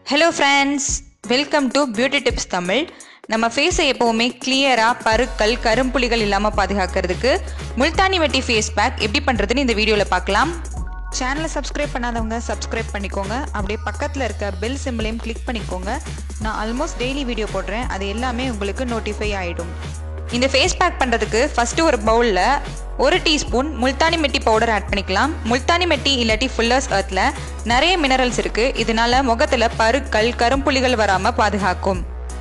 hello friends welcome to beauty tips Tamil நம்ம ஃபேஸை எப்போவுமே கிளியராக பருக்கள் கரும்புள்ளிகள் இல்லாமல் பாதுகாக்கிறதுக்கு முல்தானி வெட்டி ஃபேஸ் பேக் எப்படி பண்ணுறதுன்னு இந்த வீடியோவில் பார்க்கலாம் சேனலை சப்ஸ்கிரைப் பண்ணாதவங்க சப்ஸ்கிரைப் பண்ணிக்கோங்க அப்படியே பக்கத்தில் இருக்க பெல் சிம்பிளையும் கிளிக் பண்ணிக்கோங்க நான் ஆல்மோஸ்ட் டெய்லி வீடியோ போடுறேன் அது எல்லாமே உங்களுக்கு நோட்டிஃபை ஆகிடும் இந்த ஃபேஸ் பேக் பண்ணுறதுக்கு ஃபஸ்ட்டு ஒரு பவுலில் ஒரு டீஸ்பூன் முல்தானி மெட்டி பவுடர் ஆட் பண்ணிக்கலாம் முல்தானி மெட்டி இல்லாட்டி ஃபுல்லர்ஸ் எர்த்தில் நிறைய மினரல்ஸ் இருக்குது இதனால முகத்தில் பருக்கள் கரும்புள்ளிகள் வராமல் பாதுகாக்கும்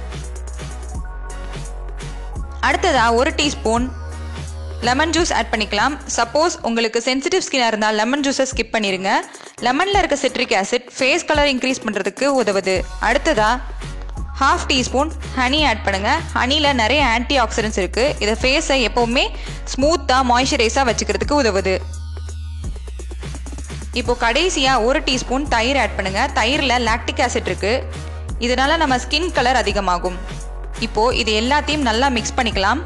அடுத்ததாக ஒரு டீஸ்பூன் லெமன் ஜூஸ் ஆட் பண்ணிக்கலாம் சப்போஸ் உங்களுக்கு சென்சிட்டிவ் ஸ்கின்னாக இருந்தால் லெமன் ஜூஸை ஸ்கிப் பண்ணிடுங்க லெமனில் இருக்க citric acid face colour increase பண்ணுறதுக்கு உதவுது அடுத்ததாக ஹாஃப் டீஸ்பூன் ஹனி ஆட் பண்ணுங்கள் ஹனியில் நிறைய ஆன்டி ஆக்சிடென்ட்ஸ் இருக்குது இதை ஃபேஸை எப்போவுமே ஸ்மூத்தாக மாய்ஸ்சரைஸாக வச்சுக்கிறதுக்கு உதவுது இப்போ கடைசியாக ஒரு டீஸ்பூன் தயிர் ஆட் பண்ணுங்கள் தயிரில் லாக்டிக் ஆசிட் இருக்குது இதனால் நம்ம ஸ்கின் கலர் அதிகமாகும் இப்போது இது எல்லாத்தையும் நல்லா மிக்ஸ் பண்ணிக்கலாம்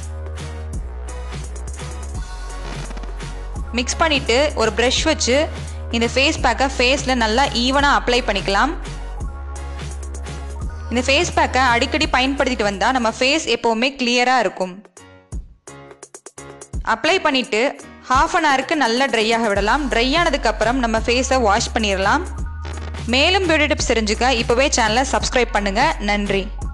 மிக்ஸ் பண்ணிவிட்டு ஒரு ப்ரஷ் வச்சு இந்த ஃபேஸ் பேக்கை ஃபேஸில் நல்லா ஈவனாக அப்ளை பண்ணிக்கலாம் இந்த ஃபேஸ் பேக்கை அடிக்கடி பயன்படுத்திட்டு வந்தால் நம்ம ஃபேஸ் எப்போவுமே கிளியராக இருக்கும் அப்ளை பண்ணிவிட்டு ஹாஃப் அன் ஹவருக்கு நல்லா ட்ரை ஆக விடலாம் ட்ரை ஆனதுக்கப்புறம் நம்ம ஃபேஸை வாஷ் பண்ணிடலாம் மேலும் பியூட்டி டிப்ஸ் தெரிஞ்சுக்க இப்போவே சேனலை சப்ஸ்கிரைப் பண்ணுங்கள் நன்றி